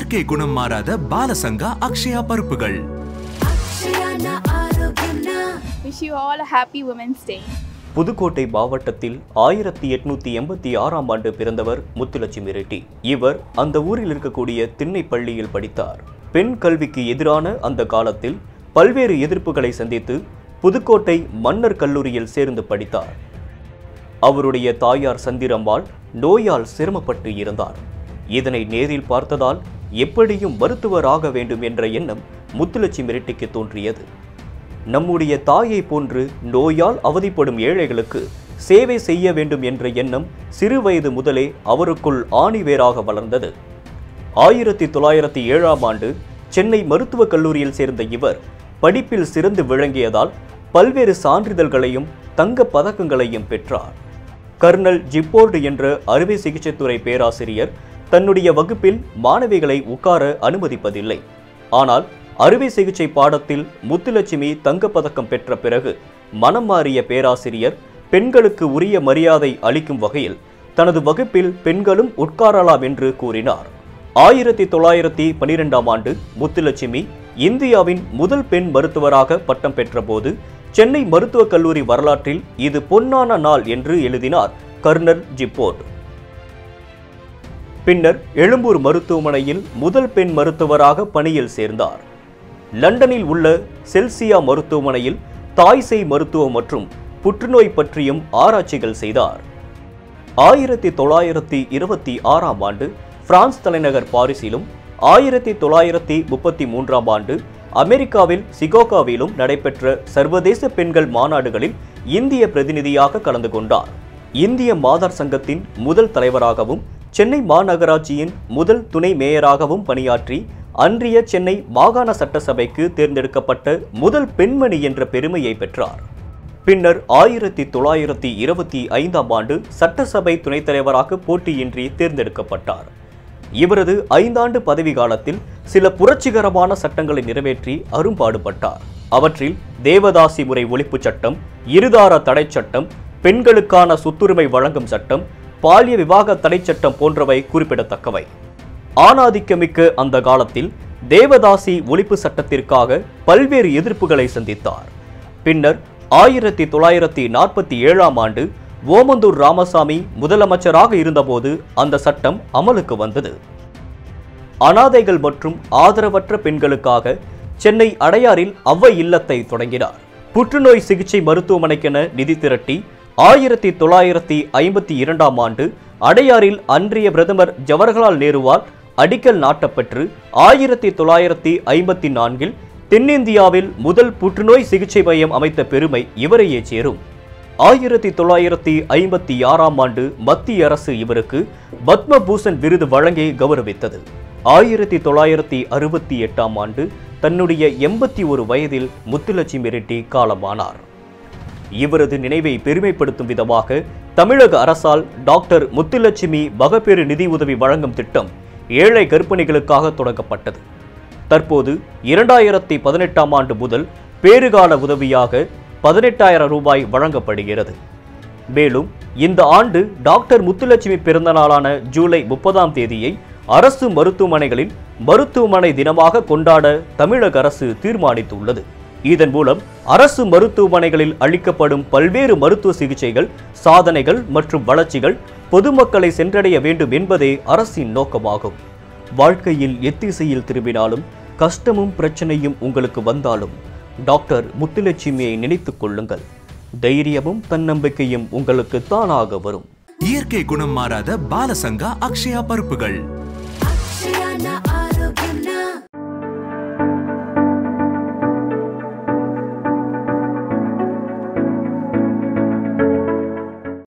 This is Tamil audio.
இயற்கை குணம் மாறாத பாலசங்கா அக்ஷயா பருப்புகள் అక్షయాన ఆరోగ్యం Wish you all a happy Women's Day. Pudukkottai மாவட்டத்தில் ஆயிரத்தி எட்நூத்தி எண்பத்தி ஆறாம் ஆண்டு பிறந்தவர் முத்துலட்சுமி ரெட்டி இவர் அந்த ஊரில் இருக்கக்கூடிய திண்ணை பள்ளியில் படித்தார் பெண் கல்விக்கு எதிரான அந்த காலத்தில் பல்வேறு எதிர்ப்புகளை சந்தித்து புதுக்கோட்டை மன்னர் கல்லூரியில் சேர்ந்து படித்தார் அவருடைய தாயார் சந்திரம்மாள் நோயால் சிரமப்பட்டு இருந்தார் இதனை நேரில் பார்த்ததால் எப்படியும் மருத்துவராக வேண்டும் என்ற எண்ணம் முத்துலட்சுமி ரெட்டிக்கு தோன்றியது நம்முடைய தாயை போன்று நோயால் அவதிப்படும் ஏழைகளுக்கு சேவை செய்ய வேண்டும் என்ற எண்ணம் சிறு வயது முதலே அவருக்குள் ஆணிவேராக வளர்ந்தது ஆயிரத்தி தொள்ளாயிரத்தி ஏழாம் ஆண்டு சென்னை மருத்துவக் கல்லூரியில் சேர்ந்த இவர் படிப்பில் சிறந்து விளங்கியதால் பல்வேறு சான்றிதழ்களையும் தங்கப் பதக்கங்களையும் பெற்றார் கர்னல் ஜிப்போர்டு என்ற அறுவை சிகிச்சைத்துறை பேராசிரியர் தன்னுடைய வகுப்பில் மாணவிகளை உட்கார அனுமதிப்பதில்லை ஆனால் அறுவை சிகிச்சை பாடத்தில் முத்துலட்சுமி தங்கப்பதக்கம் பெற்ற பிறகு மனம் மாறிய பேராசிரியர் பெண்களுக்கு உரிய மரியாதை அளிக்கும் வகையில் தனது வகுப்பில் பெண்களும் உட்காரலாம் என்று கூறினார் ஆயிரத்தி தொள்ளாயிரத்தி பனிரெண்டாம் ஆண்டு முத்துலட்சுமி இந்தியாவின் முதல் பெண் மருத்துவராக பட்டம் பெற்றபோது சென்னை மருத்துவக் கல்லூரி வரலாற்றில் இது பொன்னான நாள் என்று எழுதினார் கர்னல் ஜிப்போர்ட் பின்னர் எழும்பூர் மருத்துவமனையில் முதல் பெண் மருத்துவராக பணியில் சேர்ந்தார் லண்டனில் உள்ள செல்சியா மருத்துவமனையில் தாய்சேய் மருத்துவம் மற்றும் புற்றுநோய் பற்றியும் ஆராய்ச்சிகள் செய்தார் ஆயிரத்தி தொள்ளாயிரத்தி இருபத்தி ஆறாம் ஆண்டு பிரான்ஸ் தலைநகர் பாரிஸிலும் ஆயிரத்தி தொள்ளாயிரத்தி முப்பத்தி மூன்றாம் ஆண்டு அமெரிக்காவில் சிகோகாவிலும் நடைபெற்ற சர்வதேச பெண்கள் மாநாடுகளில் இந்திய பிரதிநிதியாக கலந்து கொண்டார் இந்திய மாதர் சங்கத்தின் முதல் தலைவராகவும் சென்னை மாநகராட்சியின் முதல் துணை மேயராகவும் பணியாற்றி அன்றைய சென்னை மாகாண சட்டசபைக்கு தேர்ந்தெடுக்கப்பட்ட முதல் பெண்மணி என்ற பெருமையை பெற்றார் பின்னர் ஆயிரத்தி தொள்ளாயிரத்தி இருபத்தி ஐந்தாம் ஆண்டு சட்டசபை துணைத் தலைவராக போட்டியின்றி தேர்ந்தெடுக்கப்பட்டார் இவரது ஐந்தாண்டு பதவி காலத்தில் சில புரட்சிகரமான சட்டங்களை நிறைவேற்றி அரும்பாடுபட்டார் அவற்றில் தேவதாசி முறை ஒழிப்புச் சட்டம் இருதார தடைச் சட்டம் பெண்களுக்கான சொத்துரிமை வழங்கும் சட்டம் பாலிய விவாக தடைச் சட்டம் போன்றவை குறிப்பிடத்தக்கவை ஆணாதிக்கமிக்க அந்த காலத்தில் தேவதாசி ஒழிப்பு சட்டத்திற்காக பல்வேறு எதிர்ப்புகளை சந்தித்தார் பின்னர் ஆயிரத்தி தொள்ளாயிரத்தி நாற்பத்தி ஏழாம் ஆண்டு ஓமந்தூர் ராமசாமி முதலமைச்சராக இருந்தபோது அந்த சட்டம் அமலுக்கு வந்தது அனாதைகள் மற்றும் ஆதரவற்ற பெண்களுக்காக சென்னை அடையாறில் அவ்வை இல்லத்தை தொடங்கினார் புற்றுநோய் சிகிச்சை மருத்துவமனைக்கென நிதி திரட்டி ஆயிரத்தி தொள்ளாயிரத்தி ஐம்பத்தி இரண்டாம் ஆண்டு அடையாறில் அன்றைய பிரதமர் ஜவஹர்லால் நேருவால் அடிக்கல் நாட்டப்பெற்று ஆயிரத்தி தொள்ளாயிரத்தி ஐம்பத்தி நான்கில் தென்னிந்தியாவில் முதல் புற்றுநோய் சிகிச்சை மையம் அமைத்த பெருமை இவரையே சேரும் ஆயிரத்தி தொள்ளாயிரத்தி ஐம்பத்தி ஆறாம் ஆண்டு மத்திய அரசு இவருக்கு பத்ம பூஷன் விருது வழங்கி கௌரவித்தது ஆயிரத்தி தொள்ளாயிரத்தி அறுபத்தி எட்டாம் ஆண்டு தன்னுடைய எண்பத்தி ஒரு வயதில் முத்துலட்சுமி ரெட்டி காலமானார் இவரது நினைவை பெருமைப்படுத்தும் விதமாக தமிழக அரசால் டாக்டர் முத்துலட்சுமி மகப்பேறு நிதி உதவி வழங்கும் திட்டம் ஏழை கர்ப்பிணிகளுக்காக தொடங்கப்பட்டது தற்போது இரண்டாயிரத்தி பதினெட்டாம் ஆண்டு முதல் பேறுகால உதவியாக பதினெட்டாயிரம் ரூபாய் வழங்கப்படுகிறது மேலும் இந்த ஆண்டு டாக்டர் முத்துலட்சுமி பிறந்த நாளான ஜூலை முப்பதாம் தேதியை அரசு மருத்துவமனைகளில் மருத்துவமனை தினமாக கொண்டாட தமிழக அரசு தீர்மானித்துள்ளது இதன் மூலம் அரசு மருத்துவமனைகளில் அளிக்கப்படும் பல்வேறு மருத்துவ சிகிச்சைகள் சாதனைகள் மற்றும் வளர்ச்சிகள் பொதுமக்களை சென்றடைய வேண்டும் என்பதே அரசின் நோக்கமாகும் வாழ்க்கையில் எத்திசையில் திரும்பினாலும் கஷ்டமும் பிரச்சனையும் உங்களுக்கு வந்தாலும் டாக்டர் முத்துலட்சுமியை நினைத்துக் கொள்ளுங்கள் தைரியமும் தன்னம்பிக்கையும் உங்களுக்கு தானாக வரும் இயற்கை குணம் மாறாத பாலசங்கா அக்ஷயா பருப்புகள்